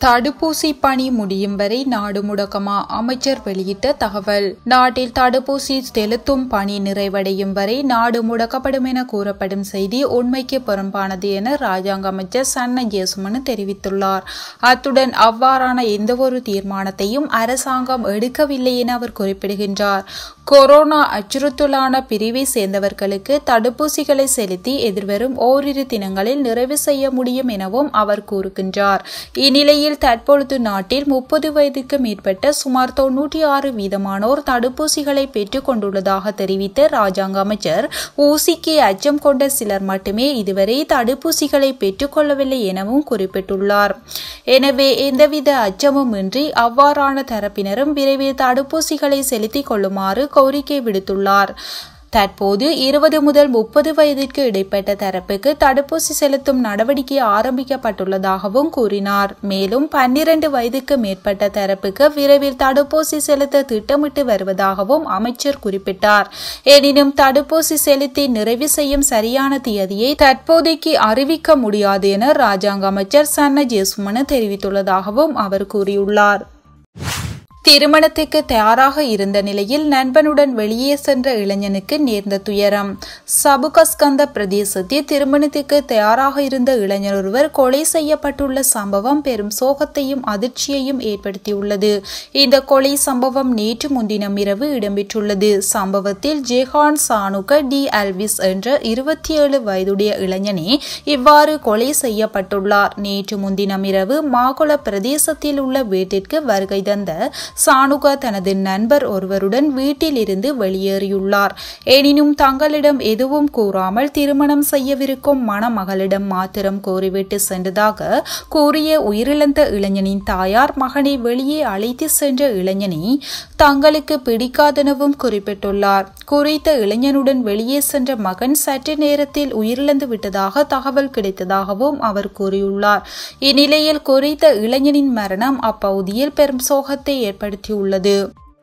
தடுப்பூசி பணி முடியும் வரை நாடு முடக்கமா அமைச்சர் வெளியிட்ட தகவல் நாட்டில் தடுப்பூசி செலுத்தும் பணி நிறைவடையும் வரை நாடு முடக்கப்படும் என கூறப்படும் செய்தி உண்மைக்கு புறம்பானது என ராஜாங்க அமைச்சர் சன்ன ஜேசுமனு தெரிவித்துள்ளார் அத்துடன் அவ்வாறான எந்தவொரு தீர்மானத்தையும் அரசாங்கம் எடுக்கவில்லை என அவர் குறிப்பிடுகின்றார் கொரோனா அச்சுறுத்தலான பிரிவை சேர்ந்தவர்களுக்கு தடுப்பூசிகளை செலுத்தி எதிர்வரும் ஓரிரு தினங்களில் நிறைவு செய்ய முடியும் எனவும் அவர் கூறுகின்றார் இந்நிலையில் தற்பொழுது நாட்டில் முப்பது வயதுக்கு மேற்பட்ட சுமார் தொன்னூற்றி ஆறு வீதமானோர் தடுப்பூசிகளை பெற்றுக் கொண்டுள்ளதாக தெரிவித்த ராஜாங்க அமைச்சர் ஊசிக்கு அச்சம் கொண்ட சிலர் மட்டுமே இதுவரை தடுப்பூசிகளை பெற்றுக்கொள்ளவில்லை எனவும் குறிப்பிட்டுள்ளார் எனவே எந்தவித அச்சமும் இன்றி அவ்வாறான தரப்பினரும் விரைவில் தடுப்பூசிகளை செலுத்திக் கொள்ளுமாறு கோரிக்கை விடுத்துள்ளார் தற்போது இருபது முதல் முப்பது வயதிற்கு இடைப்பட்ட தரப்புக்கு தடுப்பூசி செலுத்தும் நடவடிக்கை ஆரம்பிக்கப்பட்டுள்ளதாகவும் கூறினார் மேலும் பன்னிரண்டு வயதுக்கு மேற்பட்ட தரப்புக்கு விரைவில் தடுப்பூசி செலுத்த திட்டமிட்டு வருவதாகவும் அமைச்சர் குறிப்பிட்டார் எனினும் தடுப்பூசி செலுத்தி நிறைவு செய்யும் சரியான தேதியை தற்போதைக்கு அறிவிக்க முடியாது என ராஜாங்க அமைச்சர் சன்ன ஜேசுமன தெரிவித்துள்ளதாகவும் அவர் கூறியுள்ளார் திருமணத்துக்கு தயாராக இருந்த நிலையில் நண்பனுடன் வெளியே சென்ற இளைஞனுக்கு நேர்ந்த துயரம் சபுகஸ்கந்த பிரதேசத்தில் திருமணத்துக்கு தயாராக இருந்த இளைஞர் ஒருவர் கொலை செய்யப்பட்டுள்ள சம்பவம் பெரும் சோகத்தையும் அதிர்ச்சியையும் ஏற்படுத்தியுள்ளது இந்த கொலை சம்பவம் நேற்று முன்தினம் இரவு இடம்பெற்றுள்ளது சம்பவத்தில் ஜெஹான் சானுக டி அல்விஸ் என்ற இருபத்தி ஏழு வயதுடைய இளைஞனே இவ்வாறு கொலை செய்யப்பட்டுள்ளார் நேற்று முன்தினம் இரவு மாகுள பிரதேசத்தில் உள்ள வீட்டிற்கு வருகை தந்த சானுகா தனது நண்பர் ஒருவருடன் வீட்டில் இருந்து வெளியேறியுள்ளார் எனினும் தங்களிடம் எதுவும் கூறாமல் திருமணம் செய்யவிருக்கும் மணமகளிடம் மாத்திரம் கூறிவிட்டு சென்றதாக கூறிய உயிரிழந்த இளைஞனின் தாயார் மகனை வெளியே அழைத்து சென்ற இளைஞனை தங்களுக்கு பிடிக்காதெனவும் குறிப்பிட்டுள்ளார் குறித்த இளைஞனுடன் வெளியே சென்ற மகன் சற்று நேரத்தில் உயிரிழந்து விட்டதாக தகவல் கிடைத்ததாகவும் அவர் கூறியுள்ளார் இந்நிலையில் குறித்த இளைஞனின் மரணம் அப்பகுதியில் பெரும் சோகத்தை ஏற்படுத்தியுள்ளது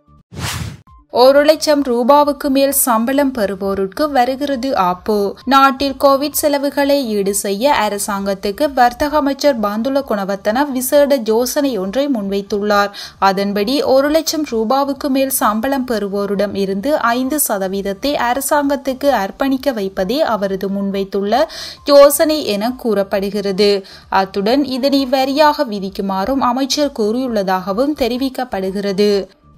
ஒரு லட்சம் ரூபாவுக்கு மேல் சம்பளம் பெறுவோருக்கு வருகிறது ஆப்பு நாட்டில் கோவிட் செலவுகளை ஈடு செய்ய அரசாங்கத்துக்கு வர்த்தக அமைச்சர் பாந்துல குணவர்த்தன விசேட யோசனை ஒன்றை முன்வைத்துள்ளார் அதன்படி ஒரு லட்சம் ரூபாவுக்கு மேல் சம்பளம் பெறுவோரிடம் இருந்து ஐந்து சதவீதத்தை அரசாங்கத்துக்கு அர்ப்பணிக்க வைப்பதே அவரது முன்வைத்துள்ள யோசனை என கூறப்படுகிறது அத்துடன் இதனை வரியாக விதிக்குமாறும் அமைச்சர் கூறியுள்ளதாகவும் தெரிவிக்கப்படுகிறது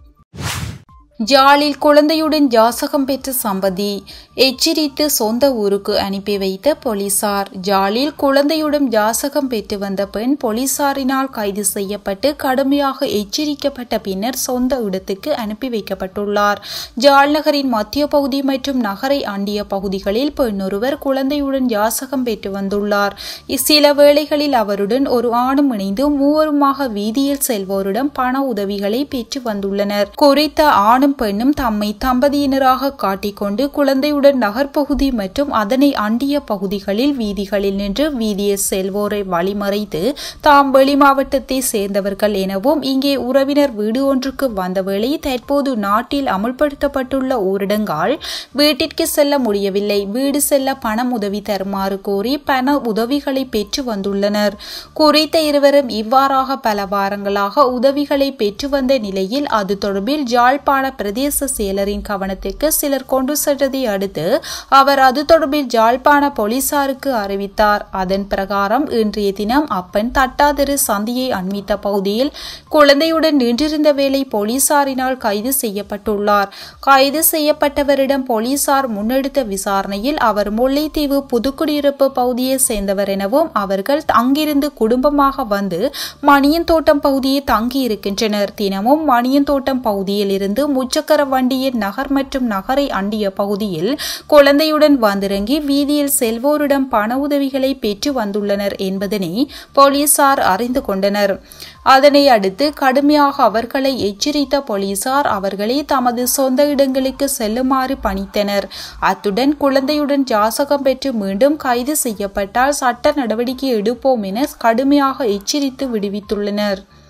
ஜாலில் குழந்தையுடன் ஜாசகம் பெற்ற சம்பதி எச்சரித்து சொந்த ஊருக்கு அனுப்பி வைத்த போலீசார் ஜாலில் குழந்தையுடன் ஜாசகம் பெற்று வந்த பெண் போலீசாரினால் கைது செய்யப்பட்டு கடுமையாக எச்சரிக்கப்பட்ட பின்னர் சொந்த இடத்துக்கு அனுப்பி வைக்கப்பட்டுள்ளார் ஜால் நகரின் மத்திய பகுதி மற்றும் நகரை அண்டிய பகுதிகளில் பெண்ணொருவர் குழந்தையுடன் ஜாசகம் பெற்று வந்துள்ளார் சில வேளைகளில் அவருடன் ஒரு ஆணும் இணைந்து மூவருமாக வீதியில் செல்வோரிடம் பண உதவிகளை பெற்று வந்துள்ளனர் குறித்த ஆணும் ஆணும் பெண்ணும் தம்மை தம்பதியினராக காட்டிக்கொண்டு குழந்தையுடன் நகர்ப்பகுதி மற்றும் அதனை அண்டிய பகுதிகளில் வீதிகளில் நின்று வீதியில் செல்வோரை வழிமறைத்து தாம் வெளி மாவட்டத்தை சேர்ந்தவர்கள் எனவும் இங்கே உறவினர் வீடு ஒன்றுக்கு வந்தவேளை தற்போது நாட்டில் அமுல்படுத்தப்பட்டுள்ள ஊரடங்கால் வீட்டிற்கு செல்ல முடியவில்லை வீடு செல்ல பணம் உதவி தருமாறு கோரி பண உதவிகளை பெற்று வந்துள்ளனர் குறித்த இருவரும் இவ்வாறாக பல வாரங்களாக உதவிகளை பெற்று வந்த நிலையில் அது தொடர்பில் ஜாழ்ப்பாண பிரதேச செயலரின் கவனத்திற்கு சிலர் கொண்டு சென்றதை அடுத்து அவர் அது தொடர்பில் ஜாழ்ப்பாண போலீசாருக்கு அறிவித்தார் அதன் பிரகாரம் இன்றைய தினம் அப்பன் தட்டாதிரு சந்தியை அண்மித்த பகுதியில் குழந்தையுடன் நின்றிருந்த வேளை போலீசாரினால் கைது செய்யப்பட்டுள்ளார் கைது செய்யப்பட்டவரிடம் போலீசார் முன்னெடுத்த விசாரணையில் அவர் முல்லைத்தீவு புதுக்குடியிருப்பு பகுதியை சேர்ந்தவர் எனவும் அவர்கள் அங்கிருந்து குடும்பமாக வந்து மணியந்தோட்டம் பகுதியை தங்கியிருக்கின்றனர் தினமும் மணியந்தோட்டம் பகுதியில் இருந்து முச்சக்கர வண்டியின் நகர் மற்றும் நகரை அண்டிய பகுதியில் குழந்தையுடன் வந்திறங்கி வீதியில் செல்வோரிடம் பண உதவிகளை பெற்று வந்துள்ளனர் என்பதனை போலீசார் அறிந்து கொண்டனர் அதனை அடுத்து கடுமையாக அவர்களை எச்சரித்த போலீசார் அவர்களை தமது சொந்த இடங்களுக்கு செல்லுமாறு பணித்தனர் அத்துடன் குழந்தையுடன் ஜாசகம் பெற்று மீண்டும் கைது செய்யப்பட்டால் சட்ட நடவடிக்கை எடுப்போம் என கடுமையாக எச்சரித்து விடுவித்துள்ளனர்